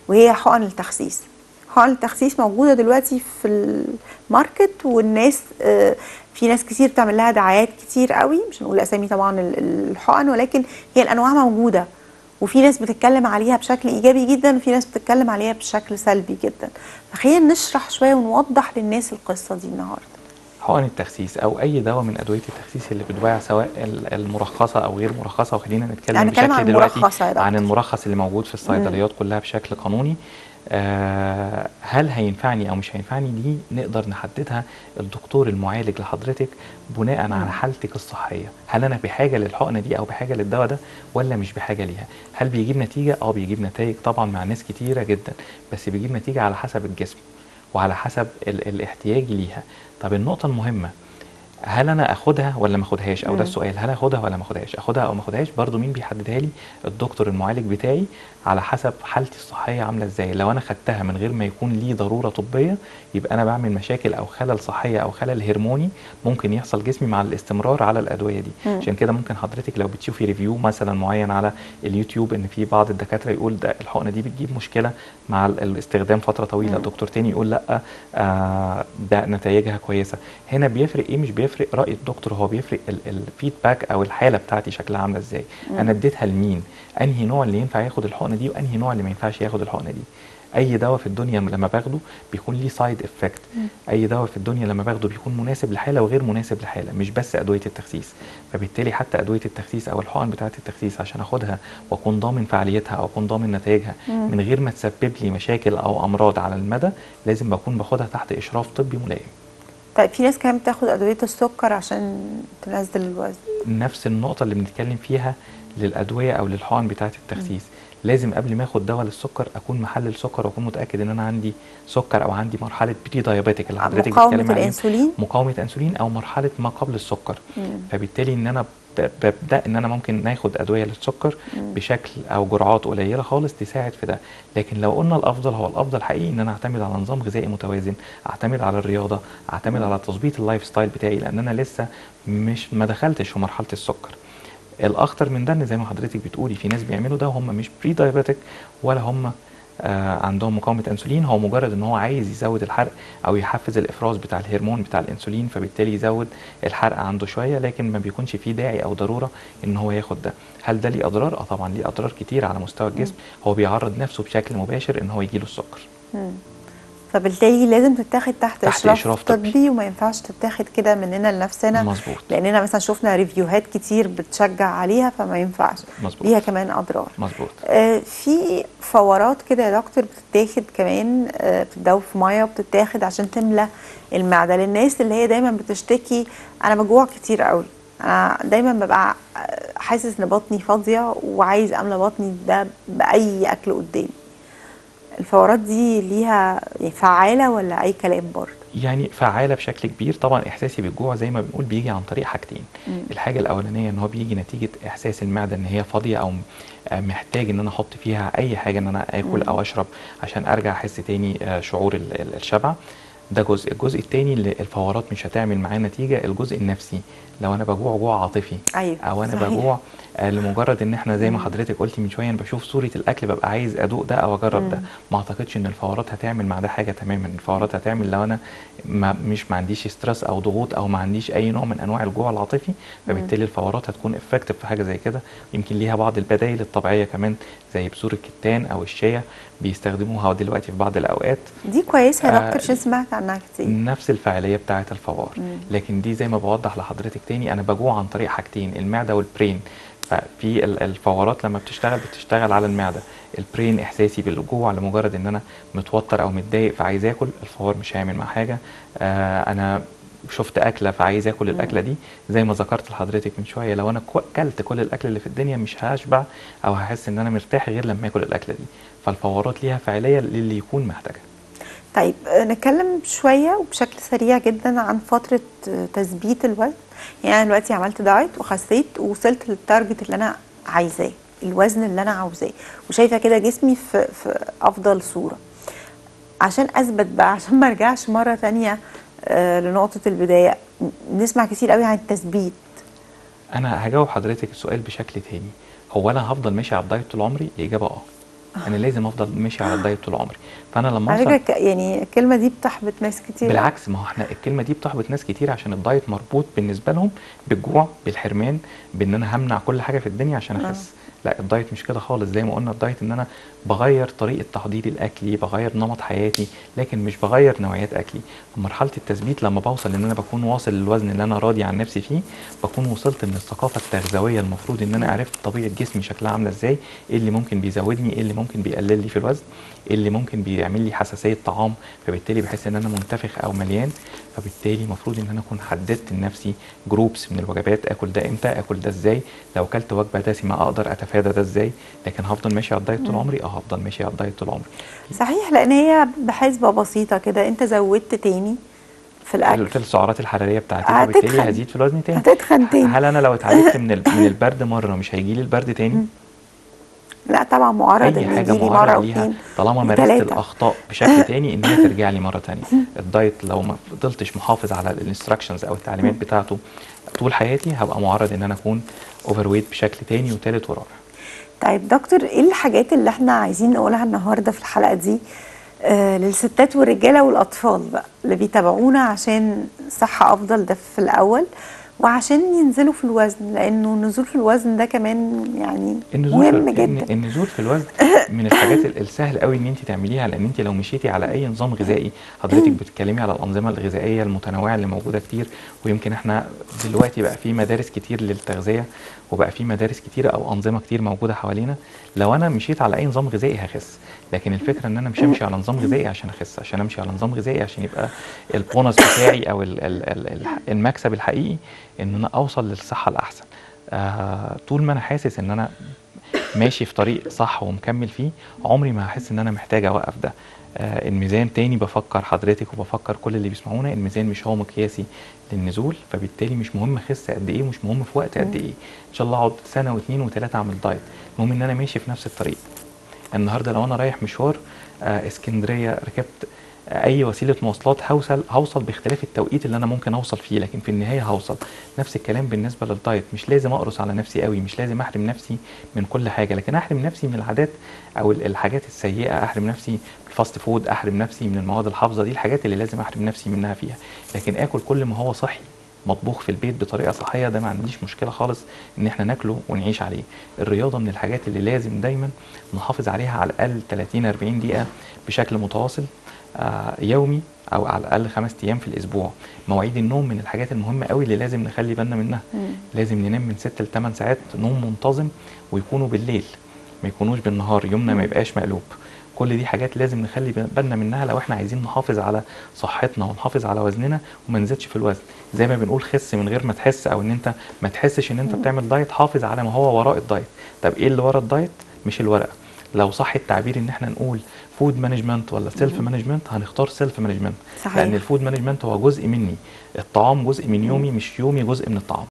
وهي حقن التخسيس حقن التخسيس موجوده دلوقتي في الماركت والناس آه، في ناس كتير بتعمل لها دعايات كتير قوي مش هنقول اسامي طبعا ال- الحقن ولكن هي الانواع موجوده وفي ناس بتتكلم عليها بشكل ايجابي جدا وفي ناس بتتكلم عليها بشكل سلبي جدا فخلينا نشرح شويه ونوضح للناس القصه دي النهارده حقن التخسيس او اي دواء من ادويه التخسيس اللي بتباع سواء ال- المرخصه او غير مرخصه وخلينا نتكلم يعني نتكلم بشكل عن دلوقتي المرخصة يا دكتور. عن المرخص اللي موجود في الصيدليات كلها بشكل قانوني آه هل هينفعني او مش هينفعني دي نقدر نحددها الدكتور المعالج لحضرتك بناء على حالتك الصحيه هل انا بحاجه للحقنه دي او بحاجه للدواء ده ولا مش بحاجه ليها هل بيجيب نتيجه اه بيجيب نتائج طبعا مع ناس كتيره جدا بس بيجيب نتيجه على حسب الجسم وعلى حسب ال الاحتياج ليها طب النقطه المهمه هل انا اخدها ولا ما اخدهاش او ده مم. السؤال هل اخدها ولا ما اخدهاش اخدها او ما اخدهاش برضو مين بيحددها لي الدكتور المعالج بتاعي على حسب حالتي الصحيه عامله ازاي لو انا خدتها من غير ما يكون لي ضروره طبيه يبقى انا بعمل مشاكل او خلل صحيه او خلل هرموني ممكن يحصل جسمي مع الاستمرار على الادويه دي مم. عشان كده ممكن حضرتك لو بتشوفي ريفيو مثلا معين على اليوتيوب ان في بعض الدكاتره يقول ده الحقنه دي بتجيب مشكله مع ال- الاستخدام فتره طويله مم. دكتور تاني يقول لا آه ده نتائجها كويسه هنا بيفرق ايه مش بيفرق راي الدكتور هو بيفرق الفيدباك او الحاله بتاعتي شكلها عامله ازاي انا اديتها لمين انهي نوع اللي ينفع ياخد الحقنه دي وانهي نوع اللي ما ينفعش ياخد الحقنه دي اي دواء في الدنيا لما باخده بيكون ليه سايد افكت اي دواء في الدنيا لما باخده بيكون مناسب لحاله وغير مناسب لحاله مش بس ادويه التخسيس فبالتالي حتى ادويه التخسيس او الحقن بتاعه التخسيس عشان اخدها واكون ضامن فعاليتها او اكون ضامن نتائجها مم. من غير ما تسبب لي مشاكل او امراض على المدى لازم بكون باخدها تحت اشراف طبي ملائم طيب في ناس كمان بتاخد ادويه السكر عشان تنزل الوزن نفس النقطة اللي بنتكلم فيها للأدوية أو للحقن بتاعة التخسيس لازم قبل ما اخد دواء للسكر اكون محلل سكر واكون متاكد ان انا عندي سكر او عندي مرحله بري دايابيتك اللي حضرتك مقاومه بتتكلم عليها الانسولين مقاومه انسولين او مرحله ما قبل السكر مم. فبالتالي ان انا ب- ببدا ان انا ممكن ناخد ادويه للسكر مم. بشكل او جرعات قليله خالص تساعد في ده لكن لو قلنا الافضل هو الافضل حقيقي ان انا اعتمد على نظام غذائي متوازن اعتمد على الرياضه اعتمد على تظبيط اللايف ستايل بتاعي لان انا لسه مش ما دخلتش في مرحله السكر الاخطر من ده ان زي ما حضرتك بتقولي في ناس بيعملوا ده وهم مش بري دايابيتك ولا هم آه عندهم مقاومه انسولين هو مجرد ان هو عايز يزود الحرق او يحفز الافراز بتاع الهرمون بتاع الانسولين فبالتالي يزود الحرق عنده شويه لكن ما بيكونش فيه داعي او ضروره ان هو ياخد ده هل ده ليه اضرار اه طبعا ليه اضرار كتير على مستوى الجسم هو بيعرض نفسه بشكل مباشر ان هو يجيله السكر مم. فبالتالي لازم تتاخد تحت, تحت اشراف, إشراف طبي. طبي وما ينفعش تتاخد كده مننا لنفسنا مظبوط لاننا مثلا شفنا ريفيوهات كتير بتشجع عليها فما ينفعش مظبوط ليها كمان اضرار مظبوط آه، في فورات كده يا دكتور بتتاخد كمان آه، بتتدوب في ميه وبتتاخد عشان تملى المعده للناس اللي هي دايما بتشتكي انا بجوع كتير قوي انا دايما ببقى آه، حاسس ان بطني فاضيه وعايز املى بطني ده باي اكل قدامي الفورات دي ليها يعني فعاله ولا اي كلام برضه يعني فعالة بشكل كبير طبعا إحساسي بالجوع زي ما بنقول بيجي عن طريق حاجتين مم. الحاجة الأولانية إن هو بيجي نتيجة إحساس المعدة إن هي فاضية أو م- آه محتاج إن أنا أحط فيها أي حاجة إن أنا آكل مم. أو أشرب عشان أرجع أحس تاني آه، شعور ال- ال- الشبع ده جزء الجزء التاني اللي الفورات مش هتعمل معاه نتيجة الجزء النفسي لو أنا بجوع جوع عاطفي ايوه او انا صحيح. بجوع آه، لمجرد ان احنا زي ما مم. حضرتك قلتي من شويه انا بشوف صوره الاكل ببقى عايز ادوق ده او اجرب ده مم. ما اعتقدش ان الفورات هتعمل مع ده حاجه تماما الفورات هتعمل لو انا ما مش ما عنديش ستريس او ضغوط او ما عنديش اي نوع من انواع الجوع العاطفي فبالتالي الفورات هتكون افكتيف في حاجه زي كده يمكن ليها بعض البدائل الطبيعيه كمان زي بذور الكتان او الشيا بيستخدموها دلوقتي في بعض الاوقات دي كويسه يا آه، دكتور عشان سمعت عنها كتير نفس الفعاليه بتاعه الفوار مم. لكن دي زي ما بوضح لحضرتك تاني انا بجوع عن طريق حاجتين المعده والبرين ففي ال- الفورات لما بتشتغل بتشتغل على المعده البرين احساسي بالجوع لمجرد ان انا متوتر او متضايق فعايز اكل الفوار مش هيعمل مع حاجه آه انا شفت اكله فعايز اكل الاكله دي زي ما ذكرت لحضرتك من شويه لو انا كو- كلت كل الاكل اللي في الدنيا مش هشبع او هحس ان انا مرتاح غير لما اكل الاكله دي فالفورات ليها فاعليه للي يكون محتاجها طيب آه، نتكلم شوية وبشكل سريع جدا عن فترة آه، تثبيت الوزن يعني أنا دلوقتي عملت دايت وخسيت ووصلت للتارجت اللي أنا عايزاه الوزن اللي أنا عاوزاه وشايفة كده جسمي في, في أفضل صورة عشان أثبت بقى عشان ما أرجعش مرة تانية آه، لنقطة البداية نسمع كتير قوي عن التثبيت انا هجاوب حضرتك السؤال بشكل تاني هو انا هفضل ماشي على الدايت طول عمري الاجابه اه انا لازم افضل ماشي على الدايت طول عمري فانا لما على فكره اوصل ك- يعني الكلمه دي بتحبط ناس كتير بالعكس ما هو احنا الكلمه دي بتحبط ناس كتير عشان الدايت مربوط بالنسبه لهم بالجوع بالحرمان بان انا همنع كل حاجه في الدنيا عشان آه. اخس لا الدايت مش كده خالص زي ما قلنا الدايت ان انا بغير طريقه تحضيري الاكلي بغير نمط حياتي لكن مش بغير نوعيات اكلي في مرحله التثبيت لما بوصل ان انا بكون واصل للوزن اللي انا راضي عن نفسي فيه بكون وصلت من الثقافه التغذويه المفروض ان انا عرفت طبيعه جسمي شكلها عامله ازاي ايه اللي ممكن بيزودني ايه اللي ممكن بيقلل لي في الوزن ايه اللي ممكن بيعمل لي حساسيه طعام فبالتالي بحس ان انا منتفخ او مليان فبالتالي المفروض ان انا اكون حددت لنفسي جروبس من الوجبات اكل ده امتى اكل ده ازاي لو اكلت وجبه دسمه اقدر اتفادى ده ازاي لكن هفضل ماشي على الدايت طول عمري اه هفضل ماشي على الدايت طول عمري صحيح لان هي بحسبه بسيطه كده انت زودت تاني في الاكل في السعرات الحراريه بتاعتي هتتخن. فبالتالي هزيد في الوزن تاني هتتخن تاني هل انا لو اتعالجت من ال- من البرد مره مش هيجي لي البرد تاني لا طبعا معرض اي ان حاجه يجيلي مره معرض ليها واثنين طالما مارست وتلاتة. الاخطاء بشكل تاني ان هي ترجع لي مره تانية الدايت لو ما فضلتش محافظ على الانستراكشنز او التعليمات بتاعته طول حياتي هبقى معرض ان انا اكون اوفر ويت بشكل تاني وتالت ورابع طيب دكتور ايه الحاجات اللي احنا عايزين نقولها النهارده في الحلقه دي آه للستات والرجاله والاطفال بقى اللي بيتابعونا عشان صحه افضل ده في الاول وعشان ينزلوا في الوزن لانه النزول في الوزن ده كمان يعني النزول مهم في جدا النزول في الوزن من الحاجات ال- السهل قوي ان انت تعمليها لان انت لو مشيتي على اي نظام غذائي حضرتك بتتكلمي على الانظمه الغذائيه المتنوعه اللي موجوده كتير ويمكن احنا دلوقتي بقى في مدارس كتير للتغذيه وبقى في مدارس كتيره او انظمه كتير موجوده حوالينا لو انا مشيت على اي نظام غذائي هخس لكن الفكره ان انا مش همشي على نظام غذائي عشان اخس عشان امشي على نظام غذائي عشان يبقى البونص بتاعي او ال- ال- ال- ال- المكسب الحقيقي ان انا اوصل للصحه الاحسن آه طول ما انا حاسس ان انا ماشي في طريق صح ومكمل فيه عمري ما هحس ان انا محتاج اوقف ده آه الميزان تاني بفكر حضرتك وبفكر كل اللي بيسمعونا الميزان مش هو مقياسي للنزول فبالتالي مش مهم اخس قد ايه ومش مهم في وقت قد ايه ان شاء الله اقعد سنه واثنين وثلاثه اعمل دايت المهم ان انا ماشي في نفس الطريق النهارده لو انا رايح مشوار آه اسكندريه ركبت آه اي وسيله مواصلات هوصل هوصل باختلاف التوقيت اللي انا ممكن اوصل فيه لكن في النهايه هوصل نفس الكلام بالنسبه للدايت مش لازم اقرص على نفسي قوي مش لازم احرم نفسي من كل حاجه لكن احرم نفسي من العادات او ال- الحاجات السيئه احرم نفسي من الفاست فود احرم نفسي من المواد الحافظه دي الحاجات اللي لازم احرم نفسي منها فيها لكن اكل كل ما هو صحي مطبوخ في البيت بطريقه صحيه ده ما عنديش مشكله خالص ان احنا ناكله ونعيش عليه الرياضه من الحاجات اللي لازم دايما نحافظ عليها على الاقل 30 40 دقيقه بشكل متواصل آه، يومي او على الاقل خمس ايام في الاسبوع مواعيد النوم من الحاجات المهمه قوي اللي لازم نخلي بالنا منها لازم ننام من 6 ل 8 ساعات نوم منتظم ويكونوا بالليل ما يكونوش بالنهار يومنا ما يبقاش مقلوب كل دي حاجات لازم نخلي بالنا منها لو احنا عايزين نحافظ على صحتنا ونحافظ على وزننا وما نزيدش في الوزن زي ما بنقول خس من غير ما تحس او ان انت ما تحسش ان انت بتعمل دايت حافظ على ما هو وراء الدايت طب ايه اللي ورا الدايت مش الورقه لو صح التعبير ان احنا نقول فود مانجمنت ولا سيلف مانجمنت هنختار سيلف مانجمنت صحيح. لان الفود مانجمنت هو جزء مني الطعام جزء من يومي مش يومي جزء من الطعام